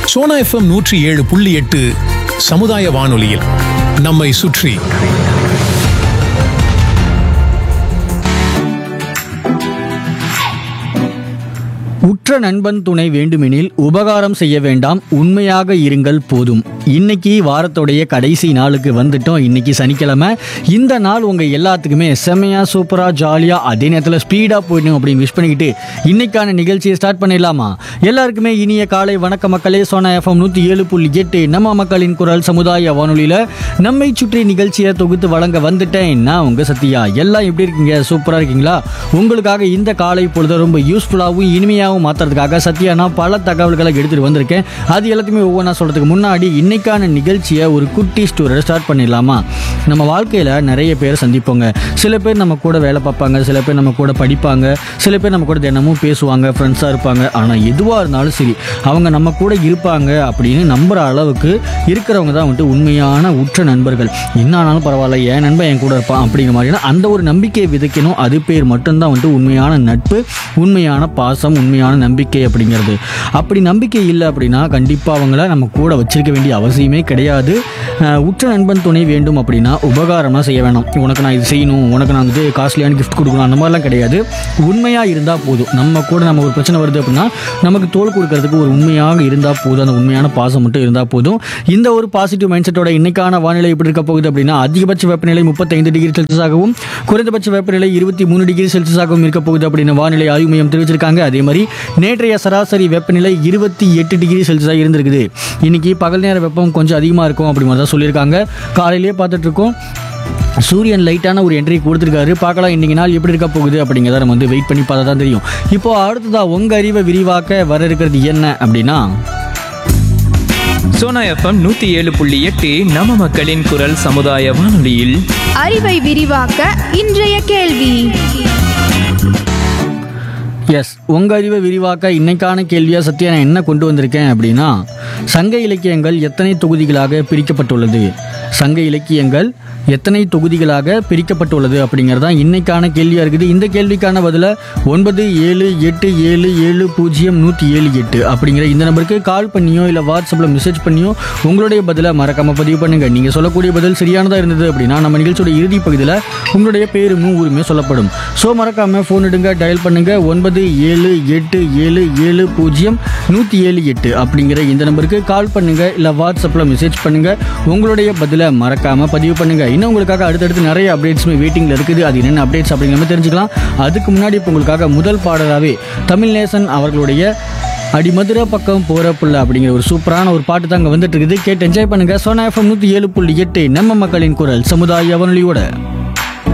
Sona FM நூற்றி ஏழு புள்ளி எட்டு சமுதாய வானொலியில் நம்மை சுற்றி உற்ற நண்பன் துணை வேண்டுமெனில் உபகாரம் செய்ய வேண்டாம் உண்மையாக இருங்கள் போதும் இன்னைக்கு வாரத்தோடைய கடைசி நாளுக்கு வந்துட்டோம் இன்னைக்கு சனிக்கிழமை இந்த நாள் உங்க எல்லாத்துக்குமே செம்மையா சூப்பரா ஜாலியா அதே நேரத்தில் ஸ்பீடா போயிடணும் அப்படின்னு விஷ் பண்ணிக்கிட்டு இன்னைக்கான நிகழ்ச்சியை ஸ்டார்ட் பண்ணிடலாமா எல்லாருக்குமே இனிய காலை வணக்க மக்களே சோனா எஃப்எம் நூற்றி ஏழு புள்ளி எட்டு நம்ம மக்களின் குரல் சமுதாய வானொலியில நம்மை சுற்றி நிகழ்ச்சியை தொகுத்து வழங்க வந்துட்டேன் நான் உங்க சத்யா எல்லாம் எப்படி இருக்கீங்க சூப்பரா இருக்கீங்களா உங்களுக்காக இந்த காலை பொழுது ரொம்ப யூஸ்ஃபுல்லாகவும் இனிமையாகவும் மாற்றுறதுக்காக சத்யா நான் பல தகவல்களை எடுத்துகிட்டு வந்திருக்கேன் அது எல்லாத்தையுமே ஒவ்வொன்றா சொல்கிறதுக்கு முன்னாடி இன்னைக்கான நிகழ்ச்சியை ஒரு குட்டி ஸ்டோரியை ஸ்டார்ட் பண்ணிடலாமா நம்ம வாழ்க்கையில் நிறைய பேர் சந்திப்போங்க சில பேர் நம்ம கூட வேலை பார்ப்பாங்க சில பேர் நம்ம கூட படிப்பாங்க சில பேர் நம்ம கூட தினமும் பேசுவாங்க ஃப்ரெண்ட்ஸாக இருப்பாங்க ஆனால் எதுவாக இருந்தாலும் சரி அவங்க நம்ம கூட இருப்பாங்க அப்படின்னு நம்புகிற அளவுக்கு இருக்கிறவங்க தான் வந்துட்டு உண்மையான உற்ற நண்பர்கள் என்ன ஆனாலும் பரவாயில்ல என் நண்பன் என் கூட இருப்பான் அப்படிங்கிற மாதிரியான அந்த ஒரு நம்பிக்கையை விதைக்கணும் அது பேர் மட்டும்தான் வந்துட்டு உண்மையான நட்பு உண்மையான பாசம் உண்மையான நம்பிக்கை அப்படிங்கிறது அப்படி நம்பிக்கை இல்லை அப்படின்னா கண்டிப்பாக அவங்கள நம்ம கூட வச்சிருக்க வேண்டிய அவசியமே கிடையாது அஹ் உற்ற நண்பன் துணை வேண்டும் அப்படின்னா உபகாரம்லாம் செய்ய வேணாம் உனக்கு நான் இது செய்யணும் உனக்கு நான் வந்து காஸ்ட்லியான கிஃப்ட் கொடுக்கணும் அந்த மாதிரிலாம் கிடையாது உண்மையாக இருந்தால் போதும் நம்ம கூட நம்ம ஒரு பிரச்சனை வருது அப்படின்னா நமக்கு தோல் கொடுக்கறதுக்கு ஒரு உண்மையாக இருந்தால் போதும் அந்த உண்மையான பாசம் மட்டும் இருந்தால் போதும் இந்த ஒரு பாசிட்டிவ் மைண்ட் செட்டோட இன்னைக்கான வானிலை எப்படி இருக்க போகுது அப்படின்னா அதிகபட்ச வெப்பநிலை முப்பத்தைந்து டிகிரி செல்சியஸாகவும் குறைந்தபட்ச வெப்பநிலை இருபத்தி மூணு டிகிரி செல்சியஸாகவும் இருக்க போகுது அப்படின்னு வானிலை ஆய்வு மையம் தெரிவிச்சிருக்காங்க அதே மாதிரி நேற்றைய சராசரி வெப்பநிலை இருபத்தி எட்டு டிகிரி செல்சியஸாக இருந்திருக்குது இன்னைக்கு பகல் நேர வெப்பம் கொஞ்சம் அதிகமாக இருக்கும் அப்படி மாதிரி தான் சொல்லியிருக்காங்க காலையிலேயே பார்த்துட்டு இருக்கோம் சூரியன் லைட்டான ஒரு என்ட்ரி கொடுத்துருக்காரு பார்க்கலாம் இன்னைக்கு நாள் எப்படி இருக்க போகுது அப்படிங்கிறத நம்ம வந்து வெயிட் பண்ணி பார்த்தா தான் தெரியும் இப்போ அடுத்ததா உங்க அறிவை விரிவாக்க வர இருக்கிறது என்ன அப்படின்னா சோனா எஃப்எம் நூத்தி ஏழு புள்ளி எட்டு நம்ம மக்களின் குரல் சமுதாய வானொலியில் அறிவை விரிவாக்க இன்றைய கேள்வி எஸ் உங்க அறிவை விரிவாக்க இன்னைக்கான கேள்வியா சத்யா நான் என்ன கொண்டு வந்திருக்கேன் அப்படின்னா சங்க இலக்கியங்கள் எத்தனை தொகுதிகளாக பிரிக்கப்பட்டுள்ளது சங்க இலக்கியங்கள் எத்தனை தொகுதிகளாக பிரிக்கப்பட்டுள்ளது அப்படிங்கிறது தான் இன்னைக்கான கேள்வியாக இருக்குது இந்த கேள்விக்கான பதில ஒன்பது ஏழு எட்டு ஏழு ஏழு பூஜ்ஜியம் நூற்றி ஏழு எட்டு அப்படிங்கிற இந்த நம்பருக்கு கால் பண்ணியோ இல்லை வாட்ஸ்அப்பில் மெசேஜ் பண்ணியோ உங்களுடைய பதிலை மறக்காம பதிவு பண்ணுங்க நீங்கள் சொல்லக்கூடிய பதில் சரியானதாக இருந்தது அப்படின்னா நம்ம நிகழ்ச்சியோட இறுதி பகுதியில் உங்களுடைய பேரும் ஊருமே சொல்லப்படும் ஸோ மறக்காம ஃபோன் எடுங்க டயல் பண்ணுங்க ஒன்பது ஏழு எட்டு ஏழு ஏழு பூஜ்ஜியம் நூற்றி ஏழு எட்டு அப்படிங்கிற இந்த நம்பருக்கு கால் பண்ணுங்க இல்லை வாட்ஸ்அப்பில் மெசேஜ் பண்ணுங்க உங்களுடைய பதிலை மறக்காம பதிவு பண்ணுங்க இன்னும் உங்களுக்காக அடுத்தடுத்து நிறைய அப்டேட்ஸுமே வெயிட்டிங்கில் இருக்குது அது என்னென்ன அப்டேட்ஸ் அப்படிங்கிற மாதிரி தெரிஞ்சுக்கலாம் அதுக்கு முன்னாடி இப்போ உங்களுக்காக முதல் பாடலாகவே தமிழ் நேசன் அவர்களுடைய அடிமதுரை பக்கம் போகிற புள்ள அப்படிங்கிற ஒரு சூப்பரான ஒரு பாட்டு தான் அங்கே வந்துட்டு இருக்குது கேட்டு என்ஜாய் பண்ணுங்க சோனா எஃப்எம் நூற்றி ஏழு புள்ளி எட்டு நம்ம மக்களின் குரல் சமுதாய வானொலியோட